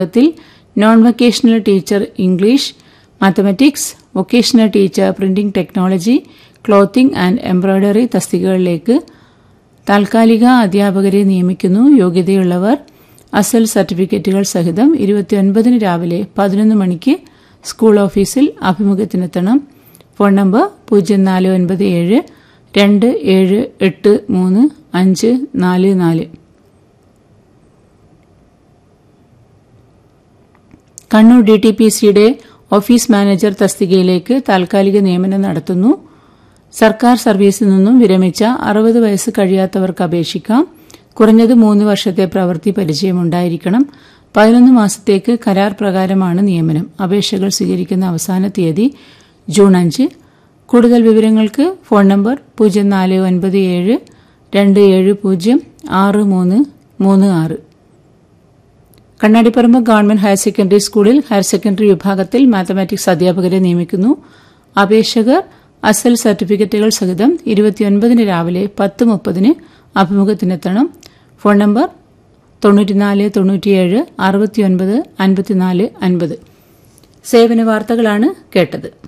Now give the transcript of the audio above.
ത്തിൽ non vocational teacher English mathematics vocational teacher printing technology clothing and embroidery തസ്തികകളിലേക്ക് താൽക്കാലിക അധ്യാപകരെ നിയമിക്കുന്നു യോഗ്യതയുള്ളവർ അസൽ സർട്ടിഫിക്കറ്റുകൾ സഹിതം ഇരുപത്തിയൊൻപതിന് രാവിലെ പതിനൊന്ന് മണിക്ക് സ്കൂൾ ഓഫീസിൽ അഭിമുഖത്തിനെത്തണം ഫോൺ നമ്പർ പൂജ്യം നാല് ഒൻപത് ഏഴ് രണ്ട് ഏഴ് എട്ട് മൂന്ന് അഞ്ച് നാല് നാല് കണ്ണൂർ ഡി ടി പി സിയുടെ ഓഫീസ് മാനേജർ തസ്തികയിലേക്ക് താൽക്കാലിക നിയമനം നടത്തുന്നു സർക്കാർ സർവീസിൽ നിന്നും വിരമിച്ച അറുപത് വയസ്സ് കഴിയാത്തവർക്ക് അപേക്ഷിക്കാം കുറഞ്ഞത് മൂന്ന് വർഷത്തെ പ്രവൃത്തി പരിചയമുണ്ടായിരിക്കണം പതിനൊന്ന് മാസത്തേക്ക് കരാർ പ്രകാരമാണ് നിയമനം അപേക്ഷകൾ സ്വീകരിക്കുന്ന അവസാന തീയതി ജൂൺ അഞ്ച് കൂടുതൽ വിവരങ്ങൾക്ക് ഫോൺ നമ്പർ പൂജ്യം നാല് ഒൻപത് ഏഴ് രണ്ട് ഏഴ് പൂജ്യം ആറ് മൂന്ന് മൂന്ന് ആറ് കണ്ണാടിപ്പറമ്പ് ഗവൺമെന്റ് ഹയർ സെക്കൻഡറി സ്കൂളിൽ ഹയർ സെക്കൻഡറി വിഭാഗത്തിൽ മാത്തമാറ്റിക്സ് അധ്യാപകരെ നിയമിക്കുന്നു അപേക്ഷകർ അസൽ സർട്ടിഫിക്കറ്റുകൾ സഹിതം ഇരുപത്തിയൊൻപതിന് രാവിലെ പത്ത് മുപ്പതിന് അഭിമുഖത്തിനെത്തണം ഫോൺ നമ്പർ തൊണ്ണൂറ്റിനാല് തൊണ്ണൂറ്റിയേഴ് അറുപത്തിയൊൻപത് അൻപത്തിനാല് അൻപത് സേവന വാർത്തകളാണ് കേട്ടത്